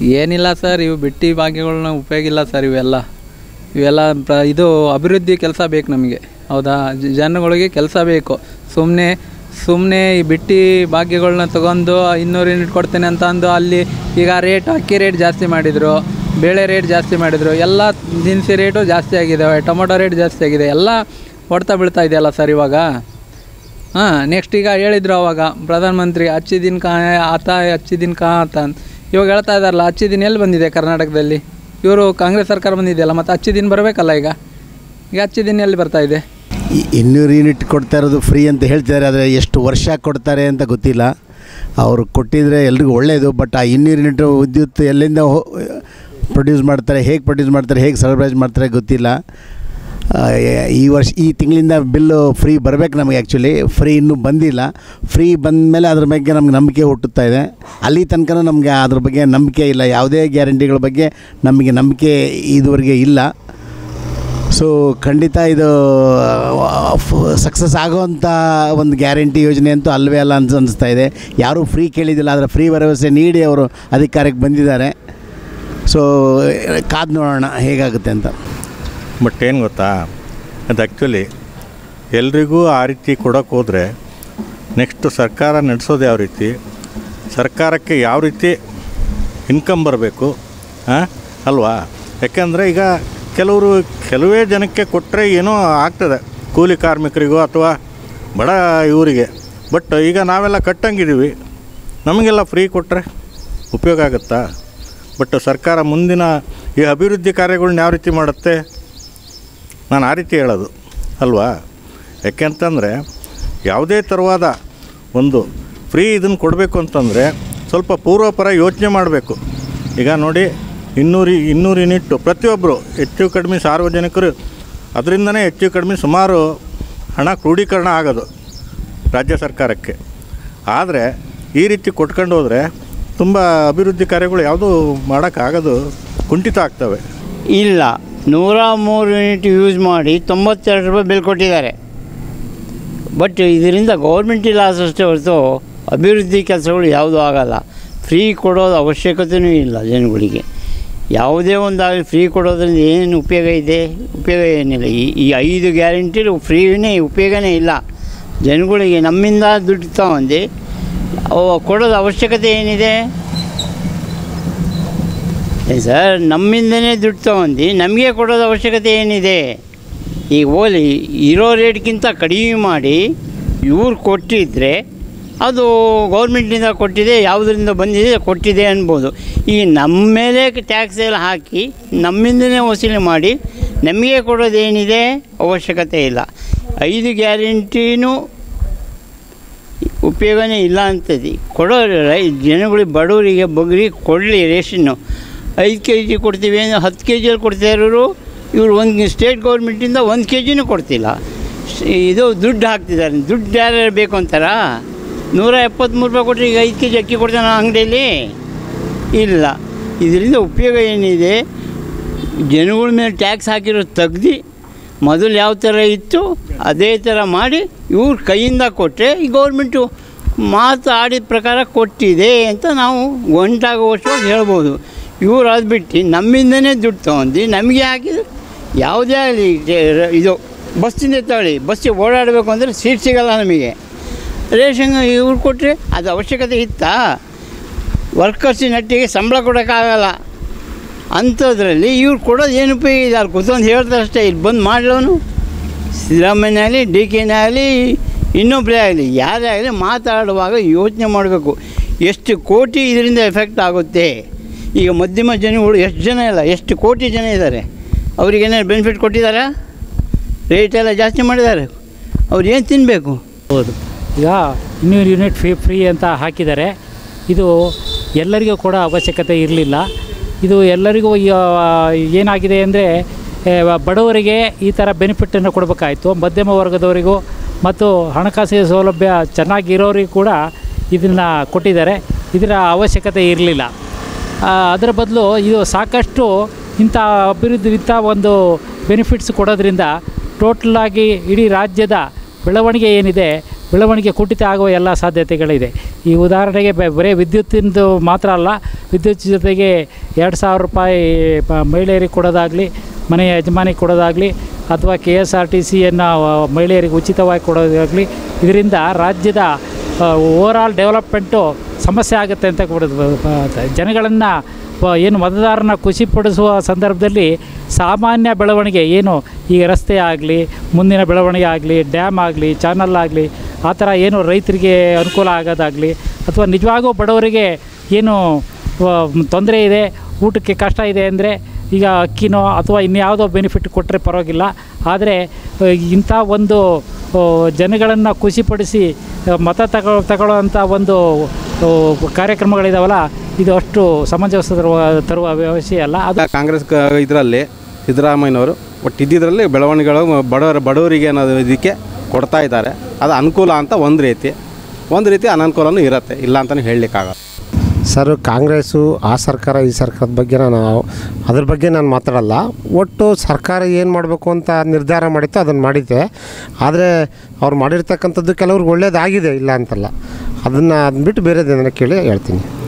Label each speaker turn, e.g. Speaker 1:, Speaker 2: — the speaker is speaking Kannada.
Speaker 1: ಏನಿಲ್ಲ ಸರ್ ಇವು ಬಿಟ್ಟಿ ಭಾಗ್ಯಗಳನ್ನ ಉಪಯೋಗ ಇಲ್ಲ ಸರ್ ಇವೆಲ್ಲ ಇವೆಲ್ಲ ಪ್ರ ಇದು ಅಭಿವೃದ್ಧಿ ಕೆಲಸ ಬೇಕು ನಮಗೆ ಹೌದಾ ಜ- ಜನಗಳಿಗೆ ಕೆಲಸ ಬೇಕು ಸುಮ್ಮನೆ ಸುಮ್ಮನೆ ಈ ಬಿಟ್ಟಿ ಭಾಗ್ಯಗಳನ್ನ ತಗೊಂಡು ಇನ್ನೂರು ಯೂನಿಟ್ ಕೊಡ್ತೇನೆ ಅಂತ ಅಂದು ಅಲ್ಲಿ ಈಗ ರೇಟ್ ಅಕ್ಕಿ ರೇಟ್ ಜಾಸ್ತಿ ಮಾಡಿದರು ಬೇಳೆ ರೇಟ್ ಜಾಸ್ತಿ ಮಾಡಿದರು ಎಲ್ಲ ದಿನಸಿ ರೇಟು ಜಾಸ್ತಿ ಆಗಿದೆ ಟೊಮೊಟೊ ರೇಟ್ ಜಾಸ್ತಿ ಆಗಿದೆ ಎಲ್ಲ ಹೊಡ್ತಾ ಬೀಳ್ತಾ ಇದೆಯಲ್ಲ ಸರ್ ಇವಾಗ ಹಾಂ ನೆಕ್ಸ್ಟ್ ಈಗ ಹೇಳಿದ್ರು ಅವಾಗ ಪ್ರಧಾನಮಂತ್ರಿ ಹಚ್ಚಿ ದಿನ ಕಾ ಆತ ಹಚ್ಚಿ ದಿನ ಕಾ ಅಂತ ಅಂತ. ಇವಾಗ ಹೇಳ್ತಾ ಇದ್ದಾರಲ್ಲ ಹಚ್ಚಿ ದಿನ ಎಲ್ಲಿ ಬಂದಿದೆ ಕರ್ನಾಟಕದಲ್ಲಿ ಇವರು ಕಾಂಗ್ರೆಸ್ ಸರ್ಕಾರ ಬಂದಿದೆಯಲ್ಲ ಮತ್ತು ಹಚ್ಚಿ ದಿನ ಬರಬೇಕಲ್ಲ ಈಗ ಈಗ ಹಚ್ಚಿ ದಿನ ಎಲ್ಲಿ ಬರ್ತಾ ಇದೆ
Speaker 2: ಈ ಇನ್ನೂರು ಯೂನಿಟ್ ಕೊಡ್ತಾ ಇರೋದು ಫ್ರೀ ಅಂತ ಹೇಳ್ತಿದ್ದಾರೆ ಆದರೆ ಎಷ್ಟು ವರ್ಷ ಕೊಡ್ತಾರೆ ಅಂತ ಗೊತ್ತಿಲ್ಲ ಅವರು ಕೊಟ್ಟಿದ್ರೆ ಎಲ್ರಿಗೂ ಒಳ್ಳೆಯದು ಬಟ್ ಆ ಇನ್ನೂರು ಯೂನಿಟ್ ವಿದ್ಯುತ್ ಎಲ್ಲಿಂದ ಪ್ರೊಡ್ಯೂಸ್ ಮಾಡ್ತಾರೆ ಹೇಗೆ ಪ್ರೊಡ್ಯೂಸ್ ಮಾಡ್ತಾರೆ ಹೇಗೆ ಸರ್ಬ್ರೈಸ್ ಮಾಡ್ತಾರೆ ಗೊತ್ತಿಲ್ಲ ಆ, ಈ ವರ್ಷ ಈ ತಿಂಗಳಿಂದ ಬಿಲ್ಲು ಫ್ರೀ ಬರಬೇಕು ನಮಗೆ ಆ್ಯಕ್ಚುಲಿ ಫ್ರೀ ಇನ್ನೂ ಬಂದಿಲ್ಲ ಫ್ರೀ ಬಂದ ಮೇಲೆ ಅದ್ರ ಬಗ್ಗೆ ನಮ್ಗೆ ನಂಬಿಕೆ ಹುಟ್ಟುತ್ತಾ ಇದೆ ಅಲ್ಲಿ ತನಕ ನಮಗೆ ಅದ್ರ ಬಗ್ಗೆ ನಂಬಿಕೆ ಇಲ್ಲ ಯಾವುದೇ ಗ್ಯಾರಂಟಿಗಳ ಬಗ್ಗೆ ನಮಗೆ ನಂಬಿಕೆ ಇದುವರೆಗೆ ಇಲ್ಲ ಸೊ ಖಂಡಿತ ಇದು ಸಕ್ಸಸ್ ಆಗೋವಂಥ ಒಂದು ಗ್ಯಾರಂಟಿ ಯೋಜನೆ ಅಂತೂ ಅಲ್ವೇ ಅಲ್ಲ ಅಂತ ಅನಿಸ್ತಾ ಇದೆ ಯಾರೂ ಫ್ರೀ ಕೇಳಿದಿಲ್ಲ ಆದರೆ ಫ್ರೀ ಭರವಸೆ ನೀಡಿ ಅವರು ಅಧಿಕಾರಕ್ಕೆ ಬಂದಿದ್ದಾರೆ ಸೊ ಕಾದು ನೋಡೋಣ ಹೇಗಾಗುತ್ತೆ ಅಂತ
Speaker 3: ಬಟ್ ಏನು ಗೊತ್ತಾ ಅದು ಆ್ಯಕ್ಚುಲಿ ಎಲ್ರಿಗೂ ಆ ರೀತಿ ಕೊಡೋಕೆ ಹೋದರೆ ನೆಕ್ಸ್ಟ್ ಸರ್ಕಾರ ನಡೆಸೋದು ಯಾವ ರೀತಿ ಸರ್ಕಾರಕ್ಕೆ ಯಾವ ರೀತಿ ಇನ್ಕಮ್ ಬರಬೇಕು ಹಾಂ ಅಲ್ವಾ ಯಾಕೆಂದರೆ ಈಗ ಕೆಲವರು ಕೆಲವೇ ಜನಕ್ಕೆ ಕೊಟ್ಟರೆ ಏನೋ ಆಗ್ತದೆ ಕೂಲಿ ಕಾರ್ಮಿಕರಿಗೋ ಅಥವಾ ಬಡ ಇವರಿಗೆ ಬಟ್ ಈಗ ನಾವೆಲ್ಲ ಕಟ್ಟಂಗಿದ್ದೀವಿ ನಮಗೆಲ್ಲ ಫ್ರೀ ಕೊಟ್ಟರೆ ಉಪಯೋಗ ಆಗುತ್ತಾ ಬಟ್ ಸರ್ಕಾರ ಮುಂದಿನ ಈ ಅಭಿವೃದ್ಧಿ ಕಾರ್ಯಗಳ್ನ ಯಾವ ರೀತಿ ಮಾಡುತ್ತೆ ನಾನು ಆ ರೀತಿ ಹೇಳೋದು ಅಲ್ವಾ ಯಾಕೆಂತಂದರೆ ಯಾವುದೇ ಥರವಾದ ಒಂದು ಫ್ರೀ ಇದನ್ನು ಕೊಡಬೇಕು ಅಂತಂದರೆ ಸ್ವಲ್ಪ ಪೂರ್ವಪರ ಯೋಚನೆ ಮಾಡಬೇಕು ಈಗ ನೋಡಿ ಇನ್ನೂರು ಇನ್ನೂರು ಯೂನಿಟ್ಟು ಪ್ರತಿಯೊಬ್ಬರು ಹೆಚ್ಚು ಕಡಿಮೆ ಸಾರ್ವಜನಿಕರು ಅದರಿಂದನೇ ಹೆಚ್ಚು ಕಡಿಮೆ ಸುಮಾರು ಹಣ ಕ್ರೋಢೀಕರಣ ಆಗೋದು ರಾಜ್ಯ ಸರ್ಕಾರಕ್ಕೆ ಆದರೆ ಈ ರೀತಿ ಕೊಟ್ಕೊಂಡು ಹೋದರೆ ತುಂಬ ಅಭಿವೃದ್ಧಿ ಕಾರ್ಯಗಳು ಯಾವುದೂ ಮಾಡೋಕ್ಕಾಗೋದು ಕುಂಠಿತ ಆಗ್ತವೆ
Speaker 4: ಇಲ್ಲ ನೂರ ಮೂರು ಯೂನಿಟ್ ಯೂಸ್ ಮಾಡಿ ತೊಂಬತ್ತೆರಡು ರೂಪಾಯಿ ಬಿಲ್ ಕೊಟ್ಟಿದ್ದಾರೆ ಬಟ್ ಇದರಿಂದ ಗೌರ್ಮೆಂಟಿಗೆ ಲಾಸ್ ಅಷ್ಟೇ ಹೊರತು ಅಭಿವೃದ್ಧಿ ಕೆಲಸಗಳು ಯಾವುದೂ ಆಗಲ್ಲ ಫ್ರೀ ಕೊಡೋದು ಅವಶ್ಯಕತೆಯೂ ಇಲ್ಲ ಜನಗಳಿಗೆ ಯಾವುದೇ ಒಂದಾಗಲಿ ಫ್ರೀ ಕೊಡೋದ್ರಿಂದ ಏನು ಉಪಯೋಗ ಇದೆ ಉಪಯೋಗ ಏನಿಲ್ಲ ಈ ಈ ಐದು ಗ್ಯಾರಂಟಿಲು ಫ್ರೀನೇ ಉಪಯೋಗನೇ ಇಲ್ಲ ಜನಗಳಿಗೆ ನಮ್ಮಿಂದ ದುಡ್ಡು ತಗೊಂಡು ಅವು ಕೊಡೋದು ಅವಶ್ಯಕತೆ ಏನಿದೆ ಏ ಸರ್ ನಮ್ಮಿಂದನೇ ದುಡ್ಡು ತೊಗೊಂಡು ನಮಗೆ ಕೊಡೋದು ಅವಶ್ಯಕತೆ ಏನಿದೆ ಈಗ ಓಲಿ ಇರೋ ರೇಟ್ಗಿಂತ ಕಡಿಮೆ ಮಾಡಿ ಇವ್ರು ಕೊಟ್ಟಿದ್ದರೆ ಅದು ಗೌರ್ಮೆಂಟಿಂದ ಕೊಟ್ಟಿದೆ ಯಾವುದರಿಂದ ಬಂದಿದೆ ಕೊಟ್ಟಿದೆ ಅನ್ಬೋದು ಈಗ ನಮ್ಮ ಮೇಲೆ ಟ್ಯಾಕ್ಸ್ ಎಲ್ಲ ಹಾಕಿ ನಮ್ಮಿಂದನೇ ವಸೂಲಿ ಮಾಡಿ ನಮಗೆ ಕೊಡೋದೇನಿದೆ ಅವಶ್ಯಕತೆ ಇಲ್ಲ ಐದು ಗ್ಯಾರಂಟಿನೂ ಉಪಯೋಗನೇ ಇಲ್ಲ ಅಂತದೆ ಕೊಡೋ ರೈ ಜನಗಳಿಗೆ ಬಡವರಿಗೆ ಬಗ್ಗರಿಗೆ ಕೊಡಲಿ ರೇಷನ್ನು ಐದು ಕೆ ಜಿ ಕೊಡ್ತೀವಿ ಅಂದರೆ ಹತ್ತು ಕೆ ಜಿಯಲ್ಲಿ ಕೊಡ್ತಾ ಇರೋರು ಇವರು ಒಂದು ಸ್ಟೇಟ್ ಗೌರ್ಮೆಂಟಿಂದ ಒಂದು ಕೆ ಜಿನೂ ಕೊಡ್ತಿಲ್ಲ ಸ್- ಇದು ದುಡ್ಡು ಹಾಕ್ತಿದ್ದಾರೆ ದುಡ್ಡು ಯಾರ್ಯಾರು ಬೇಕು ಅಂತಾರ ನೂರ ಎಪ್ಪತ್ತ್ಮೂರು ರೂಪಾಯಿ ಕೊಟ್ಟರೆ ಈಗ ಐದು ಕೆ ಜಿ ಅಕ್ಕಿ ಕೊಡ್ತಾನೆ ಅಂಗಡಿಯಲ್ಲಿ ಇಲ್ಲ ಇದರಿಂದ ಉಪಯೋಗ ಏನಿದೆ ಜನಗಳ ಮೇಲೆ ಟ್ಯಾಕ್ಸ್ ಹಾಕಿರೋ ತೆಗ್ದು ಮೊದಲು ಯಾವ ಥರ ಇತ್ತು ಅದೇ ಥರ ಮಾಡಿ ಇವ್ರ ಕೈಯಿಂದ ಕೊಟ್ಟರೆ ಈ ಗೌರ್ಮೆಂಟು ಮಾತಾಡಿದ ಪ್ರಕಾರ ಕೊಟ್ಟಿದೆ ಅಂತ ನಾವು ಒಂಟಾಗುವಷ್ಟು ಹೇಳ್ಬೋದು ಇವ್ರು ಅದು ಬಿಟ್ಟು ನಮ್ಮಿಂದನೇ ದುಡ್ಡು ತೊಗೊಂಡು ನಮಗೆ ಹಾಕಿದ್ರು ಯಾವುದೇ ಆಗಲಿ ಇದು ಬಸ್ಸಿಂದ ತಗೊಳ್ಳಿ ಬಸ್ಸಿಗೆ ಓಡಾಡಬೇಕು ಅಂದರೆ ಸೀಟ್ ಸಿಗಲ್ಲ ನಮಗೆ ರೇಷನ್ ಇವ್ರು ಕೊಟ್ಟರೆ ಅದು ಅವಶ್ಯಕತೆ ಇತ್ತಾ ವರ್ಕರ್ಸ್ ನಟ್ಟಿಗೆ ಸಂಬಳ ಕೊಡೋಕ್ಕಾಗಲ್ಲ ಅಂಥದ್ರಲ್ಲಿ ಇವ್ರು ಕೊಡೋದು ಏನು ಉಪಯೋಗ ಇದೆ ಅಲ್ಲಿ ಕೂತ್ಕೊಂಡು ಹೇಳ್ತಾರೆ ಅಷ್ಟೇ ಇಲ್ಲಿ ಬಂದು ಮಾಡಲವನು ಸಿದ್ದರಾಮಯ್ಯ ಆಗಲಿ ಡಿ ಕೆನೇ ಆಗಲಿ ಇನ್ನೊಬ್ಬರೇ ಆಗಲಿ ಯಾರೇ ಆಗಲಿ ಮಾತಾಡುವಾಗ ಯೋಚನೆ ಮಾಡಬೇಕು ಎಷ್ಟು ಕೋಟಿ ಇದರಿಂದ ಎಫೆಕ್ಟ್ ಆಗುತ್ತೆ ಈಗ ಮಧ್ಯಮ ಜನಗಳು ಎಷ್ಟು ಜನ ಇಲ್ಲ ಎಷ್ಟು ಕೋಟಿ ಜನ ಇದ್ದಾರೆ ಅವ್ರಿಗೇನಾದ್ರು ಬೆನಿಫಿಟ್ ಕೊಟ್ಟಿದ್ದಾರಾ ರೇಟ್ ಎಲ್ಲ ಜಾಸ್ತಿ ಮಾಡಿದ್ದಾರೆ ಅವ್ರು ಏನು ತಿನ್ನಬೇಕು
Speaker 5: ಹೌದು ಈಗ ಇನ್ನೂರು ಯೂನಿಟ್ ಫ್ರೀ ಫ್ರೀ ಅಂತ ಹಾಕಿದ್ದಾರೆ ಇದು ಎಲ್ಲರಿಗೂ ಕೂಡ ಅವಶ್ಯಕತೆ ಇರಲಿಲ್ಲ ಇದು ಎಲ್ಲರಿಗೂ ಈ- ಏನಾಗಿದೆ ಅಂದರೆ ಬಡವರಿಗೆ ಈ ಥರ ಬೆನಿಫಿಟನ್ನು ಕೊಡಬೇಕಾಯಿತು ಮಧ್ಯಮ ವರ್ಗದವರಿಗೂ ಮತ್ತು ಹಣಕಾಸಿನ ಸೌಲಭ್ಯ ಚೆನ್ನಾಗಿರೋರಿಗೂ ಕೂಡ ಇದನ್ನು ಕೊಟ್ಟಿದ್ದಾರೆ ಇದರ ಅವಶ್ಯಕತೆ ಇರಲಿಲ್ಲ ಅದರ ಬದಲು ಇದು ಸಾಕಷ್ಟು ಇಂಥ ಅಭಿವೃದ್ಧಿ ಇಂಥ ಒಂದು ಬೆನಿಫಿಟ್ಸ್ ಕೊಡೋದ್ರಿಂದ ಟೋಟಲಾಗಿ ಇಡೀ ರಾಜ್ಯದ ಬೆಳವಣಿಗೆ ಏನಿದೆ ಬೆಳವಣಿಗೆ ಕುಂಠಿತ ಆಗುವ ಎಲ್ಲ ಸಾಧ್ಯತೆಗಳಿದೆ ಈ ಉದಾಹರಣೆಗೆ ಬ- ಬರೀ ವಿದ್ಯುತ್ತಿಂದು ಮಾತ್ರ ಅಲ್ಲ ವಿದ್ಯುತ್ ಜೊತೆಗೆ ಎರಡು ಸಾವಿರ ರೂಪಾಯಿ ಪ- ಮಹಿಳೆಯರಿಗೆ ಕೊಡೋದಾಗಲಿ ಮನೆಯ ಯಜಮಾನಿಗೆ ಕೊಡೋದಾಗಲಿ ಅಥವಾ ಕೆ ಎಸ್ ಆರ್ ಟಿ ಸಿಯನ್ನು ಮಹಿಳೆಯರಿಗೆ ಉಚಿತವಾಗಿ ಕೊಡೋದಾಗಲಿ ಇದರಿಂದ ರಾಜ್ಯದ ಓವರಾಲ್ ಡೆವಲಪ್ಮೆಂಟು ಸಮಸ್ಯೆ ಆಗುತ್ತೆ ಅಂತ ಕೂಡ ಜನಗಳನ್ನು ಏನು ಮತದಾರನ ಖುಷಿಪಡಿಸುವ ಸಂದರ್ಭದಲ್ಲಿ ಸಾಮಾನ್ಯ ಬೆಳವಣಿಗೆ ಏನು ಈ ರಸ್ತೆ ಆಗಲಿ ಮುಂದಿನ ಬೆಳವಣಿಗೆ ಆಗಲಿ ಡ್ಯಾಮ್ ಆಗಲಿ ಚಾನಲ್ ಆಗಲಿ ಆ ಥರ ಏನು ರೈತರಿಗೆ ಅನುಕೂಲ ಆಗೋದಾಗಲಿ ಅಥವಾ ನಿಜವಾಗೂ ಬಡವರಿಗೆ ಏನು ತೊಂದರೆ ಇದೆ ಊಟಕ್ಕೆ ಕಷ್ಟ ಇದೆ ಅಂದರೆ ಈಗ ಅಕ್ಕಿನೋ ಅಥವಾ ಇನ್ಯಾವುದೋ ಬೆನಿಫಿಟ್ ಕೊಟ್ಟರೆ ಪರವಾಗಿಲ್ಲ ಆದರೆ ಆ, ಇಂಥ ಒಂದು ಜನಗಳನ್ನು ಖುಷಿಪಡಿಸಿ ಆ, ಮತ ತಗೊ ತಗೊಳ್ಳೋವಂಥ ಒಂದು ಆ, ಕಾರ್ಯಕ್ರಮಗಳಿದಾವಲ್ಲ ಇದು ಅಷ್ಟು ಸಮಂಜಸ ತರುವ ತರುವ ವಿಷಯ ಅಲ್ಲ ಅದು
Speaker 6: ಕಾಂಗ್ರೆಸ್ ಇದರಲ್ಲಿ ಸಿದ್ದರಾಮಯ್ಯನವರು ಒಟ್ಟು ಇದ್ದಿದ್ರಲ್ಲಿ ಬೆಳವಣಿಗೆಗಳು ಬಡವರ ಬಡವರಿಗೆ ಅನ್ನೋದು ಇದಕ್ಕೆ ಕೊಡ್ತಾ ಇದ್ದಾರೆ ಅದು ಅನುಕೂಲ ಅಂತ ಒಂದು ರೀತಿ ಒಂದು ರೀತಿ ಅನನುಕೂಲನೂ ಇರುತ್ತೆ ಇಲ್ಲ ಅಂತಲೇ ಹೇಳಲಿಕ್ಕಾಗಲ್ಲ
Speaker 7: ಸರ್ ಕಾಂಗ್ರೆಸ್ಸು ಆ ಸರ್ಕಾರ ಈ ಸರ್ಕಾರದ ಬಗ್ಗೆ ನಾನು ಅದ್ರ ಬಗ್ಗೆ ನಾನು ಮಾತಾಡಲ್ಲ ಒಟ್ಟು ಸರ್ಕಾರ ಏನು ಮಾಡಬೇಕು ಅಂತ ನಿರ್ಧಾರ ಮಾಡಿತ್ತು ಅದನ್ನು ಮಾಡಿದ್ದೆ ಆದರೆ ಅವ್ರು ಮಾಡಿರ್ತಕ್ಕಂಥದ್ದು ಕೆಲವ್ರಿಗೆ ಒಳ್ಳೇದಾಗಿದೆ ಇಲ್ಲ ಅಂತಲ್ಲ ಅದನ್ನು ಅದನ್ನ ಬಿಟ್ಟು ಬೇರೆದೇನ ಕೇಳಿ ಹೇಳ್ತೀನಿ